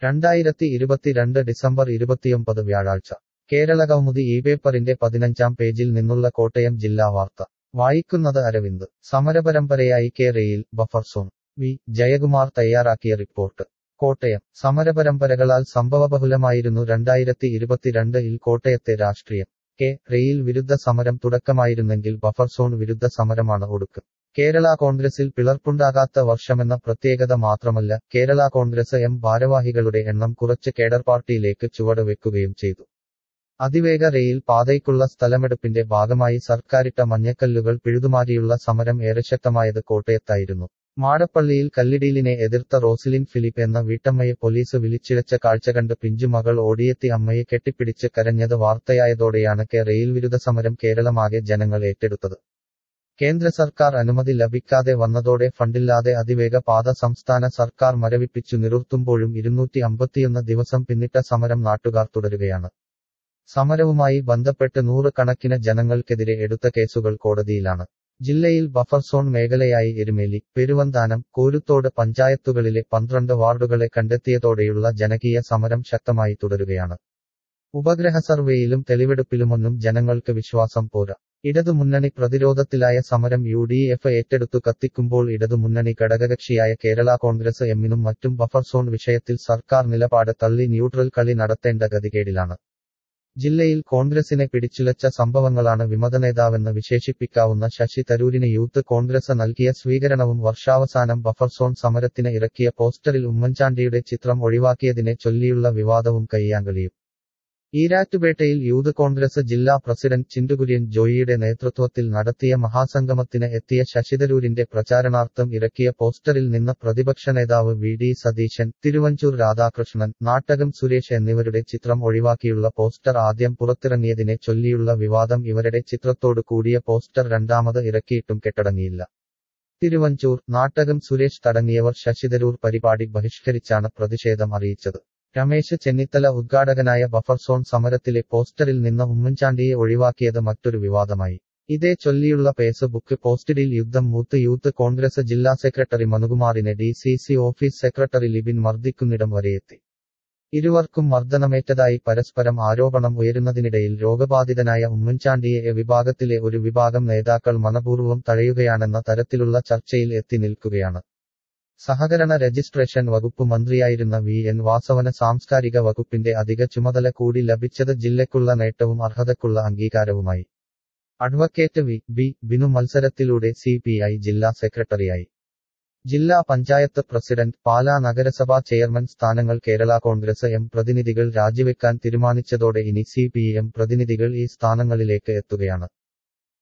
രണ്ടായിരത്തി ഇരുപത്തിരണ്ട് ഡിസംബർ ഇരുപത്തിയൊമ്പത് വ്യാഴാഴ്ച കേരളകൗമുദി ഈ പേപ്പറിന്റെ പതിനഞ്ചാം പേജിൽ നിന്നുള്ള കോട്ടയം ജില്ലാ വാർത്ത വായിക്കുന്നത് അരവിന്ദ് സമരപരമ്പരയായി K rail buffer zone V Jayakumar തയ്യാറാക്കിയ റിപ്പോർട്ട് കോട്ടയം സമരപരമ്പരകളാൽ സംഭവബഹുലമായിരുന്നു രണ്ടായിരത്തി ഇരുപത്തിരണ്ട് ഇൽ കോട്ടയത്തെ രാഷ്ട്രീയം കെ റെയിൽ വിരുദ്ധ സമരം തുടക്കമായിരുന്നെങ്കിൽ ബഫർ സോൺ വിരുദ്ധ സമരമാണ് ഒടുക്കം കേരള കോൺഗ്രസിൽ പിളർപ്പുണ്ടാകാത്ത വർഷമെന്ന പ്രത്യേകത മാത്രമല്ല കേരള കോൺഗ്രസ് എം ഭാരവാഹികളുടെ എണ്ണം കുറച്ച് കേഡർ പാർട്ടിയിലേക്ക് ചുവടുവെക്കുകയും ചെയ്തു അതിവേഗ റെയിൽ പാതയ്ക്കുള്ള സ്ഥലമെടുപ്പിന്റെ ഭാഗമായി സർക്കാരിട്ട മഞ്ഞക്കല്ലുകൾ പിഴുതുമാരിയുള്ള സമരം ഏറെ ശക്തമായത് കോട്ടയത്തായിരുന്നു മാടപ്പള്ളിയിൽ കല്ലിടീലിനെ എതിർത്ത റോസിലിൻ ഫിലിപ്പ് എന്ന വീട്ടമ്മയെ പോലീസ് വിളിച്ചിഴച്ച കാഴ്ച കണ്ട് പിഞ്ചുമകൾ ഓടിയെത്തി അമ്മയെ കെട്ടിപ്പിടിച്ച് കരഞ്ഞത് വാർത്തയായതോടെയാണ് കെ റെയിൽ വിരുദ്ധ സമരം കേരളമാകെ ജനങ്ങൾ ഏറ്റെടുത്തത് കേന്ദ്ര സർക്കാർ അനുമതി ലഭിക്കാതെ വന്നതോടെ ഫണ്ടില്ലാതെ അതിവേഗ പാത സംസ്ഥാന സർക്കാർ മരവിപ്പിച്ചു നിറുത്തുമ്പോഴും ഇരുന്നൂറ്റി അമ്പത്തിയൊന്ന് ദിവസം പിന്നിട്ട സമരം നാട്ടുകാർ തുടരുകയാണ് സമരവുമായി ബന്ധപ്പെട്ട് നൂറുകണക്കിന് ജനങ്ങൾക്കെതിരെ എടുത്ത കേസുകൾ കോടതിയിലാണ് ജില്ലയിൽ ബഫർ സോൺ മേഖലയായി എരുമേലി പെരുവന്താനം കോരുത്തോട് പഞ്ചായത്തുകളിലെ പന്ത്രണ്ട് വാർഡുകളെ കണ്ടെത്തിയതോടെയുള്ള ജനകീയ സമരം ശക്തമായി തുടരുകയാണ് ഉപഗ്രഹ സർവേയിലും തെളിവെടുപ്പിലുമൊന്നും ജനങ്ങൾക്ക് വിശ്വാസം പോരാ ഇടതുമുന്നണി പ്രതിരോധത്തിലായ സമരം യു ഡി എഫ് ഏറ്റെടുത്തു കത്തിക്കുമ്പോൾ ഇടതുമുന്നണി ഘടകകക്ഷിയായ കേരള കോൺഗ്രസ് എമ്മിനും മറ്റും ബഫർ സോൺ വിഷയത്തിൽ സർക്കാർ നിലപാട് തള്ളി ന്യൂട്രൽ കളി നടത്തേണ്ട ഗതികേടിലാണ് ജില്ലയിൽ കോൺഗ്രസിനെ പിടിച്ചുലച്ച സംഭവങ്ങളാണ് വിമതനേതാവെന്ന് വിശേഷിപ്പിക്കാവുന്ന ശശി തരൂരിന് യൂത്ത് കോൺഗ്രസ് നൽകിയ സ്വീകരണവും വർഷാവസാനം ബഫർ സോൺ സമരത്തിന് ഇറക്കിയ പോസ്റ്ററിൽ ഉമ്മൻചാണ്ടിയുടെ ചിത്രം ഒഴിവാക്കിയതിനെ ചൊല്ലിയുള്ള വിവാദവും കയ്യാങ്കളിയും ഈരാറ്റുപേട്ടയിൽ യൂത്ത് കോൺഗ്രസ് ജില്ലാ പ്രസിഡന്റ് ചിന്റുകുര്യൻ ജോയിയുടെ നേതൃത്വത്തിൽ നടത്തിയ മഹാസംഗമത്തിന് എത്തിയ ശശിതരൂരിന്റെ പ്രചാരണാർത്ഥം ഇറക്കിയ പോസ്റ്ററിൽ നിന്ന് പ്രതിപക്ഷ നേതാവ് വി ഡി സതീശൻ തിരുവഞ്ചൂർ രാധാകൃഷ്ണൻ നാട്ടകം സുരേഷ് എന്നിവരുടെ ചിത്രം ഒഴിവാക്കിയുള്ള പോസ്റ്റർ ആദ്യം പുറത്തിറങ്ങിയതിനെ ചൊല്ലിയുള്ള വിവാദം ഇവരുടെ ചിത്രത്തോടു കൂടിയ പോസ്റ്റർ രണ്ടാമത് ഇറക്കിയിട്ടും കെട്ടടങ്ങിയില്ല തിരുവഞ്ചൂർ നാട്ടകം സുരേഷ് തടങ്ങിയവർ ശശിതരൂർ പരിപാടി ബഹിഷ്കരിച്ചാണ് പ്രതിഷേധം അറിയിച്ചത് രമേശ് ചെന്നിത്തല ഉദ്ഘാടകനായ ബഫർ സോൺ സമരത്തിലെ പോസ്റ്ററിൽ നിന്ന് ഉമ്മൻചാണ്ടിയെ ഒഴിവാക്കിയത് മറ്റൊരു വിവാദമായി ഇതേ ചൊല്ലിയുള്ള ഫേസ്ബുക്ക് പോസ്റ്റിഡിൽ യുദ്ധം മൂത്ത് യൂത്ത് കോൺഗ്രസ് ജില്ലാ സെക്രട്ടറി മനുകുമാറിനെ D C C office secretary Libin മർദ്ദിക്കുന്നിടം വരെയെത്തി ഇരുവർക്കും മർദ്ദനമേറ്റതായി പരസ്പരം ആരോപണം ഉയരുന്നതിനിടയിൽ രോഗബാധിതനായ ഉമ്മൻചാണ്ടിയെ എ വിഭാഗത്തിലെ ഒരു വിഭാഗം നേതാക്കൾ മനപൂർവ്വം തഴയുകയാണെന്ന തരത്തിലുള്ള ചർച്ചയിൽ എത്തി നിൽക്കുകയാണ് സഹകരണ രജിസ്ട്രേഷൻ വകുപ്പ് മന്ത്രിയായിരുന്ന വി എൻ വാസവന് സാംസ്കാരിക വകുപ്പിന്റെ അധിക ചുമതല കൂടി ലഭിച്ചത് ജില്ലയ്ക്കുള്ള നേട്ടവും അർഹതക്കുള്ള അംഗീകാരവുമായി അഡ്വക്കേറ്റ് വി ബി ബിനു മത്സരത്തിലൂടെ സി പി ഐ ജില്ലാ സെക്രട്ടറിയായി ജില്ലാ പഞ്ചായത്ത് പ്രസിഡന്റ് പാലാ നഗരസഭാ ചെയർമാൻ സ്ഥാനങ്ങൾ കേരള കോൺഗ്രസ് എം പ്രതിനിധികൾ രാജിവെക്കാൻ തീരുമാനിച്ചതോടെ ഇനി സി പി എം പ്രതിനിധികൾ ഈ സ്ഥാനങ്ങളിലേക്ക് എത്തുകയാണ്